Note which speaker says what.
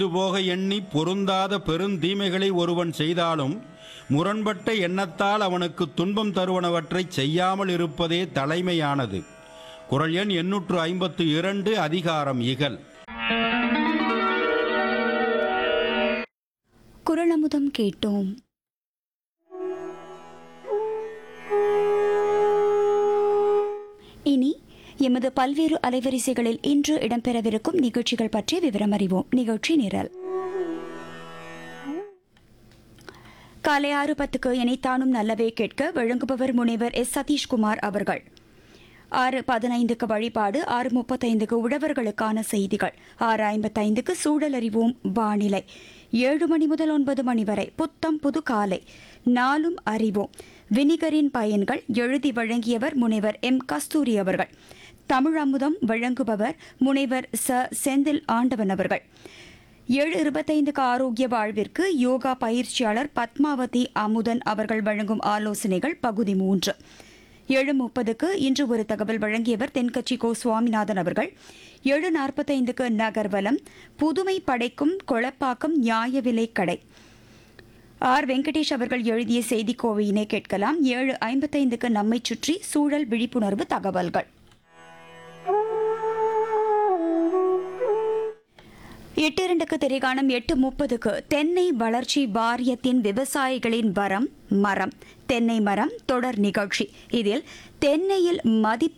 Speaker 1: போக எண்ணி பொருந்தாத பெருந்தீமைகளை ஒருவன் செய்தாலும் முரண்பட்ட எண்ணத்தால் அவனுக்கு துன்பம் தருவனவற்றைச் செய்யாமல் இருப்பதே தலைமையானது குரல் எண் எண்ணூற்று ஐம்பத்து இரண்டு அதிகாரம் இகல்
Speaker 2: குரலமுதம் கேட்டோம் இனி எமது பல்வேறு அலைவரிசைகளில் இன்று இடம்பெறவிருக்கும் நிகழ்ச்சிகள் பற்றிய விவரம் அறிவோம் நிகழ்ச்சி நிரல் காலை ஆறு பத்துக்கு இணைத்தானும் நல்லவே கேட்க வழங்குபவர் முனைவர் எஸ் சதீஷ்குமார் அவர்கள் ஆறு பதினைந்துக்கு வழிபாடு ஆறு முப்பத்தைந்துக்கு உழவர்களுக்கான செய்திகள் ஆறு ஐம்பத்தைந்துக்கு சூழல் அறிவோம் வானிலை ஏழு மணி முதல் ஒன்பது மணி வரை புத்தம் புது காலை நாளும் அறிவோம் வினிகரின் பயன்கள் எழுதி வழங்கியவர் முனைவர் எம் கஸ்தூரி அவர்கள் தமிழ் அமுதம் வழங்குபவர் முனைவர் ச செந்தில் ஆண்டவன் அவர்கள் ஏழு இருபத்தைந்துக்கு ஆரோக்கிய வாழ்விற்கு யோகா பயிற்சியாளர் பத்மாவதி அமுதன் அவர்கள் வழங்கும் ஆலோசனைகள் பகுதி மூன்று ஏழு முப்பதுக்கு இன்று ஒரு தகவல் வழங்கியவர் தென்கட்சி கோ சுவாமிநாதன் அவர்கள் ஏழு நாற்பத்தைந்துக்கு நகர்வலம் புதுமை படைக்கும் கொளப்பாக்கம் நியாய விலை கடை ஆர் வெங்கடேஷ் அவர்கள் எழுதிய செய்தி கோவையினை கேட்கலாம் ஏழு ஐம்பத்தைந்துக்கு நம்மை சுற்றி சூழல் விழிப்புணர்வு தகவல்கள் எட்டு இரண்டுக்கு திரைகாணம் எட்டு முப்பதுக்கு தென்னை வளர்ச்சி வாரியத்தின் விவசாயிகளின் வரம் மரம் தென்னை மரம் தொடர் நிகழ்ச்சி இதில் தென்னையில் மதிப்பு